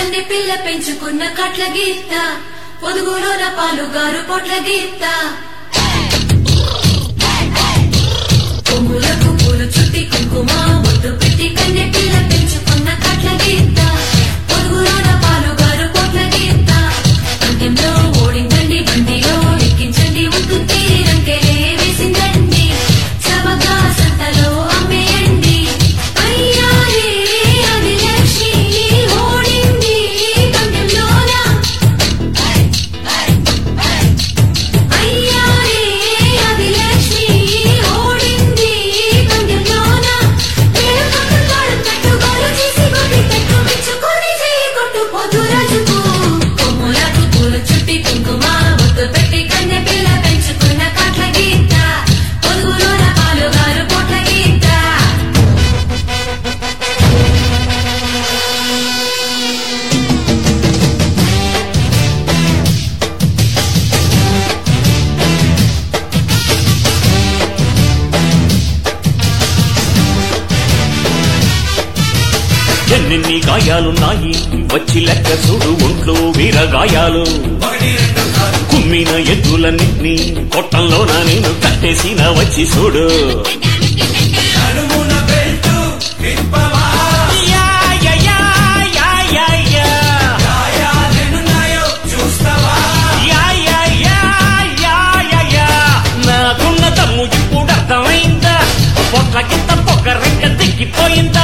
కన్నె పిల్ల పెంచుకున్న కట్ల గీత పొదుగులోన పాలుగారు పొట్ల గీత కొమ్ములకు పూలు చుట్టి కుంకుమ ముద్దు పెట్టి కన్నె పిల్ల పెంచుకున్న కట్ల గీత పొదుగులోన పాలుగారు పొట్ల గీత అంత్యంలో ఓడించండి బండిలో ఎక్కించండి ఉంటుంది రంకెలే వేసిందండి సవగా సంతలో అమ్మేయండి అయ్యారే అది లక్ష్మి ఓడింది పందెంలోన అయ్యారే అది లక్ష్మి ఓడింది పందెంలోన వేడుకకు తాళం కట్టు గోలు చేసి కొట్టి పెట్టు మెచ్చుకొని చేయి కొట్టు పోతు రాజుకు కొమ్ములకు పూలు చుట్టి కుంకుమ ముద్దు పెట్టి కన్నె పిల్ల పెంచుకున్న కాట్ల గీత పొదుగులోన పాలుగారు పొట్ల గీత ఎన్నెన్ని గాయాలున్నాయి వచ్చి లెక్క చూడు ఒంట్లో వీరగాయాలు కుమ్మిన ఎద్దులన్నింటినీ కొట్టంలోన నేను కట్టేసిన వచ్చి చూడు నడుమున బెల్టు విప్పవా యా, యా, యా, యా, యా, యా. గాయాలెన్నున్నాయో చూస్తావా యా, యా, యా, యా, యా, యా. నాకున్న తమ్ము ఇప్పుడు అర్థమైందా పొట్ల కింద పొగ రెక్క దిగిపోయిందా